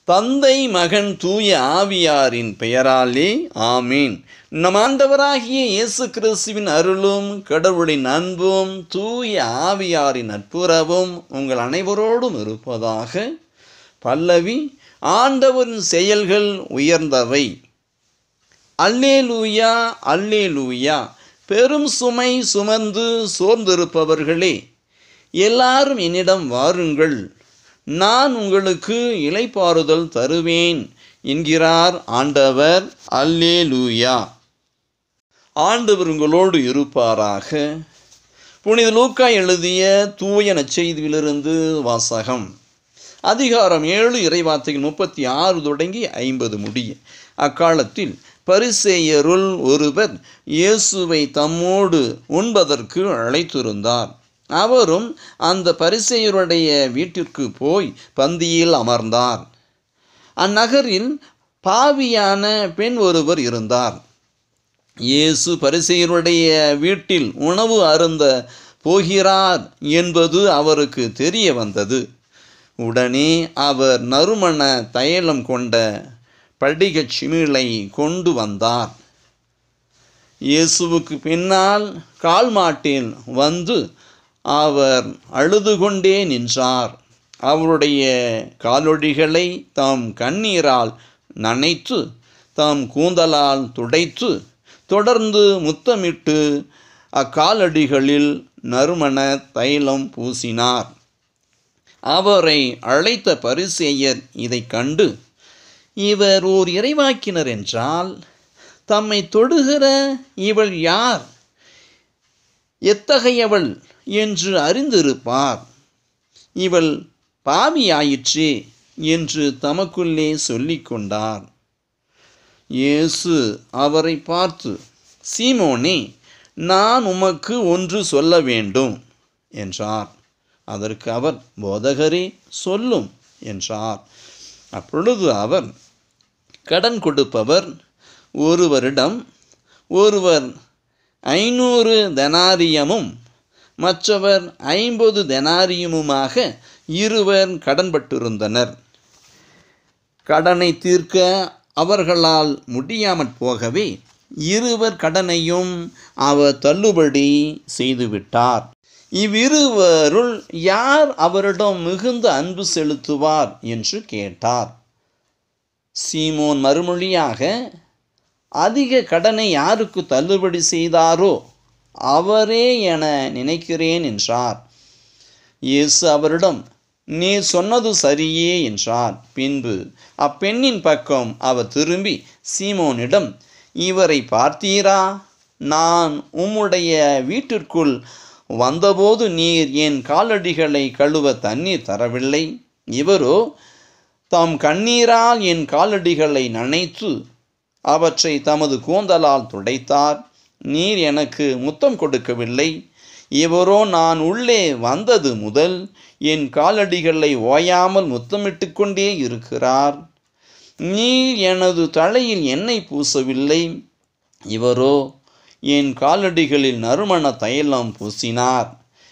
தந்தை மகன் தூய ஆவியாரின் பெயராலே ஆமீன் நம் ஆண்டவராகிய இயேசு கிறிஸ்துவின் அருளும் கடவுளின் அன்பும் தூய ஆவியாரின் நட்புறவும் உங்கள் அனைவரோடும் இருப்பதாக பல்லவி ஆண்டவரின் செயல்கள் உயர்ந்தவை அல்லேலூயா அல்லேலூயா பெரும் சுமை சுமந்து சோர்ந்திருப்பவர்களே எல்லாரும் என்னிடம் வாருங்கள் நான் உங்களுக்கு இளைப்பாறுதல் தருவேன் என்கிறார் ஆண்டவர் அல்லேலூயா ஆண்டவர் உங்களோடு இருப்பாராக புனித லூக்கா எழுதிய தூய நற்செய்தியிலிருந்து வாசகம் அதிகாரம் ஏழு இறைவார்த்தைகள் முப்பத்தி ஆறு தொடங்கி ஐம்பது முடிய அக்காலத்தில் பரிசேயருள் ஒருவர் இயேசுவை தம்மோடு உண்பதற்கு அழைத்திருந்தார் அவரும் அந்த பரிசேயருடைய வீட்டிற்கு போய் பந்தியில் அமர்ந்தார் அந்நகரில் பாவியான பெண் ஒருவர் இருந்தார் இயேசு பரிசெயருடைய வீட்டில் உணவு அருந்த போகிறார் என்பது அவருக்கு தெரிய வந்தது உடனே அவர் நறுமண தைலம் கொண்ட படிகச் சிமிழை கொண்டு வந்தார் இயேசுவுக்கு பின்னால் கால் மாட்டில் வந்து அவர் அழுது கொண்டே நின்றார் அவருடைய காலொடிகளை தாம் கண்ணீரால் நனைத்து தாம் கூந்தலால் துடைத்து தொடர்ந்து முத்தமிட்டு அக்காலடிகளில் நறுமண தைலம் பூசினார் அவரை அழைத்த பரிசேயர் இதை கண்டு இவர் ஓர் இறைவாக்கினர் என்றால் தம்மை தொடுகிற இவள் யார் எத்தகையவள் என்று அறிந்திருப்பார் இவள் பாவியாயிற்றே என்று தமக்குள்ளே சொல்லிக் கொண்டார் இயேசு அவரை பார்த்து சீமோனே நான் உமக்கு ஒன்று சொல்ல வேண்டும் என்றார் அதற்கு அவர் போதகரே சொல்லும் என்றார் அப்பொழுது அவர் கடன் கொடுப்பவர் ஒருவரிடம் ஒருவர் ஐநூறு தெனாரியமும் மற்றவர் ஐம்பது தெனாரியமுமாக இருவர் கடன்பட்டிருந்தனர் கடனை தீர்க்க அவர்களால் முடியாமற் போகவே இருவர் கடனையும் அவர் தள்ளுபடி செய்துவிட்டார் இவ்விருவருள் யார் அவரிடம் மிகுந்த அன்பு செலுத்துவார் என்று கேட்டார் சீமோன் மறுமொழியாக அதிக கடனை யாருக்கு தள்ளுபடி செய்தாரோ அவரே என நினைக்கிறேன் என்றார் இயேசு அவரிடம் நீ சொன்னது சரியே என்றார் பின்பு அப்பெண்ணின் பக்கம் அவர் திரும்பி சீமோனிடம் இவரை பார்த்தீரா நான் உம்முடைய வீட்டிற்குள் வந்தபோது நீர் என் காலடிகளை கழுவ தண்ணீர் தரவில்லை இவரோ தாம் கண்ணீரால் என் காலடிகளை நனைத்து அவற்றை தமது கூந்தலால் துடைத்தார் நீர் எனக்கு முத்தம் கொடுக்கவில்லை இவரோ நான் உள்ளே வந்தது முதல் என் காலடிகளை ஓயாமல் முத்தமிட்டு கொண்டே இருக்கிறார் நீர் எனது தலையில் எண்ணெய் பூசவில்லை இவரோ என் காலடிகளில் நறுமண தைலம் பூசினார்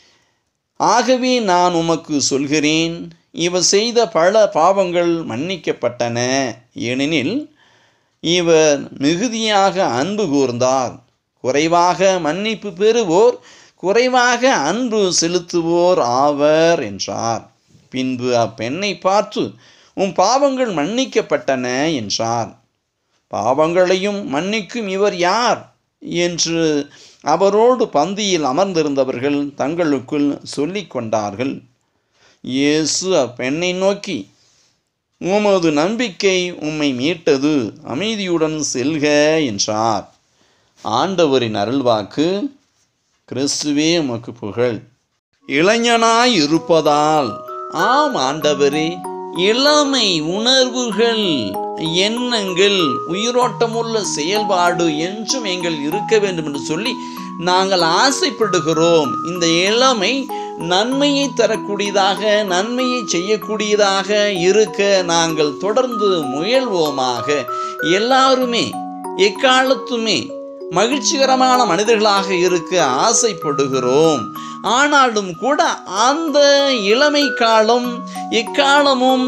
ஆகவே நான் உமக்கு சொல்கிறேன் இவர் செய்த பல பாவங்கள் மன்னிக்கப்பட்டன ஏனெனில் இவர் மிகுதியாக அன்பு கூர்ந்தார் குறைவாக மன்னிப்பு பெறுவோர் குறைவாக அன்பு செலுத்துவோர் ஆவர் என்றார் பின்பு அப்பெண்ணை பார்த்து உம் பாவங்கள் மன்னிக்கப்பட்டன என்றார் பாவங்களையும் மன்னிக்கும் இவர் யார் என்று அவரோடு பந்தியில் அமர்ந்திருந்தவர்கள் தங்களுக்குள் சொல்லிக் கொண்டார்கள் இயேசு அப்பெண்ணை நோக்கி உமது நம்பிக்கை உம்மை மீட்டது அமைதியுடன் செல்க என்றார் ஆண்டவரின் அருள்வாக்கு கிறிஸ்துவே உமக்கு புகழ் இளைஞனாய் இருப்பதால் ஆம் ஆண்டவரே இளமை உணர்வுகள் எண்ணங்கள் உயிரோட்டமுள்ள செயல்பாடு என்றும் எங்கள் இருக்க வேண்டும் என்று சொல்லி நாங்கள் ஆசைப்படுகிறோம் இந்த இளமை நன்மையை தரக்கூடியதாக நன்மையை செய்யக்கூடியதாக இருக்க நாங்கள் தொடர்ந்து முயல்வோமாக எல்லாருமே எக்காலத்துமே மகிழ்ச்சிகரமான மனிதர்களாக இருக்க ஆசைப்படுகிறோம் ஆனாலும் கூட அந்த இளமை காலம் எக்காலமும்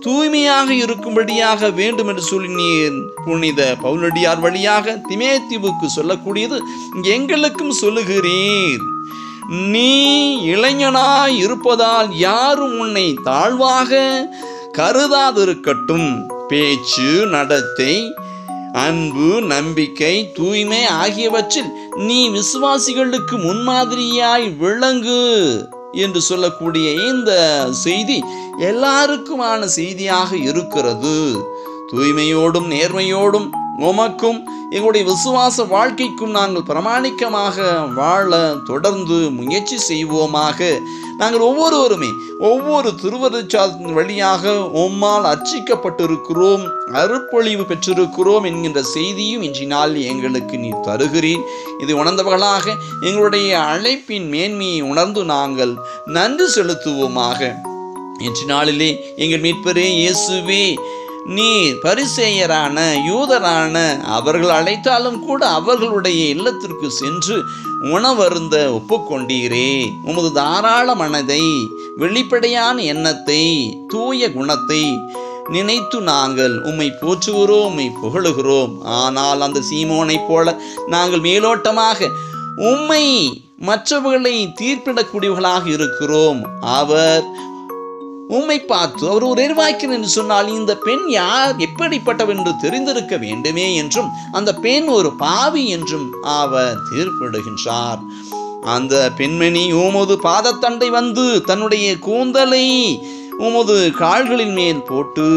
தூய்மையாக இருக்கும்படியாக வேண்டும் என்று சொல்லினீர் புனித பவுலடியார் வழியாக திமேத்திவுக்கு சொல்லக்கூடியது எங்களுக்கும் சொல்லுகிறீர் நீ இளைஞனாய் இருப்பதால் யாரும் உன்னை தாழ்வாக கருதாதிருக்கட்டும் பேச்சு நடத்தை அன்பு நம்பிக்கை தூய்மை ஆகியவற்றில் நீ விசுவாசிகளுக்கு முன்மாதிரியாய் விளங்கு என்று சொல்லக்கூடிய இந்த செய்தி எல்லாருக்குமான செய்தியாக இருக்கிறது தூய்மையோடும் நேர்மையோடும் உமக்கும் எங்களுடைய விசுவாச வாழ்க்கைக்கும் நாங்கள் பிரமாணிக்கமாக வாழ தொடர்ந்து முயற்சி செய்வோமாக நாங்கள் ஒவ்வொருவருமே ஒவ்வொரு திருவருச்சாதத்தின் வழியாக உம்மால் அர்ச்சிக்கப்பட்டிருக்கிறோம் அருப்பொழிவு பெற்றிருக்கிறோம் என்கின்ற செய்தியும் இன்றைய நாள் எங்களுக்கு நீ தருகிறீர் இதை உணர்ந்தவர்களாக எங்களுடைய அழைப்பின் மேன்மையை உணர்ந்து நாங்கள் நன்றி செலுத்துவோமாக இன்று நாளிலே எங்கள் மீட்பரே இயேசுவே நீர் பரிசேயரான யூதரான அவர்கள் அழைத்தாலும் கூட அவர்களுடைய இல்லத்திற்கு சென்று உணவருந்த ஒப்புக்கொண்டீரே உமது தாராள மனதை வெளிப்படையான எண்ணத்தை தூய குணத்தை நினைத்து நாங்கள் உம்மை போற்றுகிறோம் உம்மை புகழுகிறோம் ஆனால் அந்த சீமோனைப் போல நாங்கள் மேலோட்டமாக உம்மை மற்றவர்களை தீர்ப்பிடக்கூடியவர்களாக இருக்கிறோம் அவர் உம்மை பார்த்து அவர் ஒரு எருவாக்கினர் என்று சொன்னால் இந்த பெண் யார் எப்படிப்பட்டவர் என்று தெரிந்திருக்க வேண்டுமே என்றும் அந்த பெண் ஒரு பாவி என்றும் அவர் தீர்ப்பிடுகின்றார் அந்த பெண்மணி உமது பாதத்தண்டை வந்து தன்னுடைய கூந்தலை உமது கால்களின் மேல் போட்டு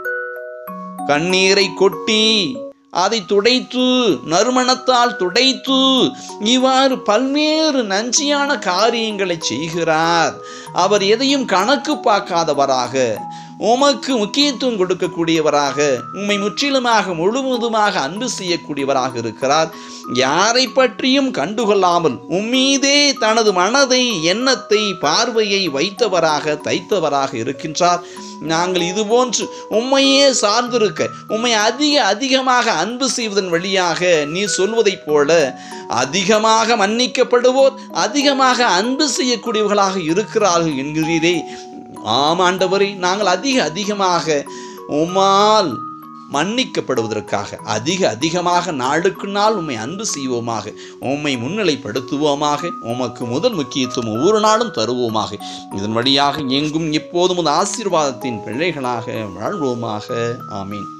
கண்ணீரை கொட்டி அதை துடைத்து நறுமணத்தால் துடைத்து இவ்வாறு பல்வேறு நஞ்சியான காரியங்களை செய்கிறார் அவர் எதையும் கணக்கு பார்க்காதவராக உமக்கு முக்கியத்துவம் கொடுக்கக்கூடியவராக உம்மை முற்றிலுமாக முழுவதுமாக அன்பு செய்யக்கூடியவராக இருக்கிறார் யாரை பற்றியும் கண்டுகொள்ளாமல் உம்மீதே தனது மனதை எண்ணத்தை பார்வையை வைத்தவராக தைத்தவராக இருக்கின்றார் நாங்கள் இதுபோன்று உம்மையே சார்ந்திருக்க உம்மை அதிக அதிகமாக அன்பு செய்வதன் வழியாக நீ சொல்வதைப் போல அதிகமாக மன்னிக்கப்படுவோர் அதிகமாக அன்பு செய்யக்கூடியவர்களாக இருக்கிறார்கள் என்கிறீரே ஆமாண்டவரை நாங்கள் அதிக அதிகமாக உம்மால் மன்னிக்கப்படுவதற்காக அதிக அதிகமாக நாளுக்கு நாள் உம்மை அன்பு செய்வோமாக உம்மை முன்னிலைப்படுத்துவோமாக உமக்கு முதல் முக்கியத்துவம் ஒவ்வொரு நாளும் தருவோமாக இதன் வழியாக எங்கும் எப்போதும் ஒரு ஆசீர்வாதத்தின் பிள்ளைகளாக வாழ்வோமாக ஆமீன்